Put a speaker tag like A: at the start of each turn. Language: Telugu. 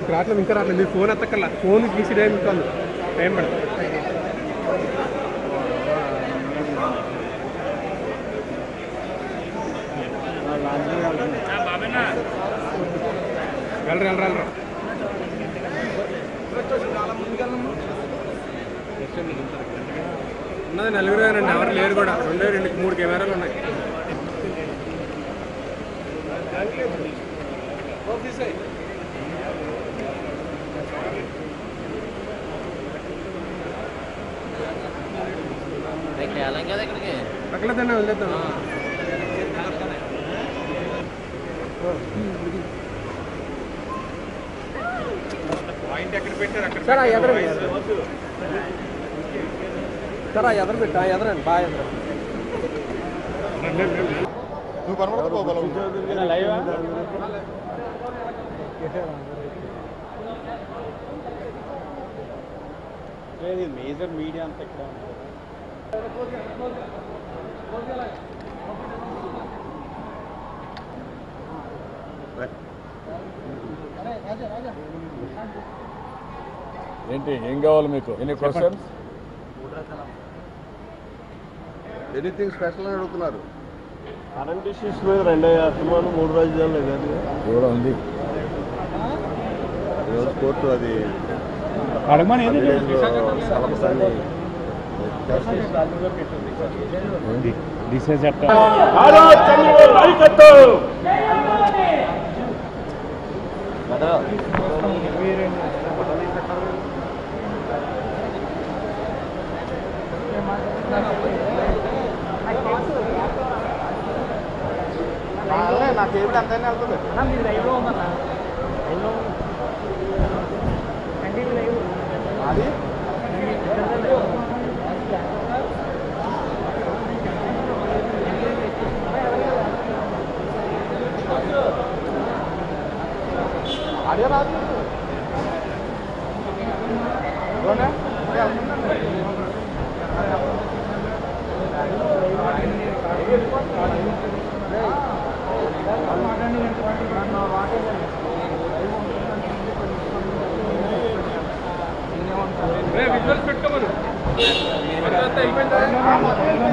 A: రావట్లేదు ఇంకా రావట్లేదు మీరు ఫోన్ ఎత్తకల్లా ఫోన్ తీసి టైం ఇంకా ఉంది టైం పడుతుంది వెళ్ళరు వెళ్ళరు వెళ్ళరు ఉన్నది నలుగురు అండి ఎవరు లేరు కూడా రెండే రెండు మూడు కెమెరాలు ఉన్నాయి పక్కలేదండి వదిలేద్దాం సార్ ఆ ఎదరండి సార్ ఆ ఎదరు పెట్టు ఆ ఎదరండి బాగా ఎదరు
B: నువ్వు కనబడకపోగలవు
C: మేజర్ మీడియా అంతా ఇక్కడ
B: ఏంటి ఏం కావాలి మీకు ఎన్ని క్వశ్చన్స్ ఎనీథింగ్ స్పెషల్ అని అడుగుతున్నారు
C: కరెంట్ ఇష్యూస్ మీద రెండే అసమానం మూడు రాజధానులు కాదు
B: కూడా ఉంది ఈరోజు కోర్టు అది
C: అడగమని
B: సిలబస్ అన్ని
C: దిశ చట్టం
B: నా టేబుల్ అంతనే వెళ్తుంది అది అదే రాదు ఇదిగోనే, ఇదే వెళ్తుందండి.
A: విజువల్స్ పెట్టుకోమను అయిపోయిందా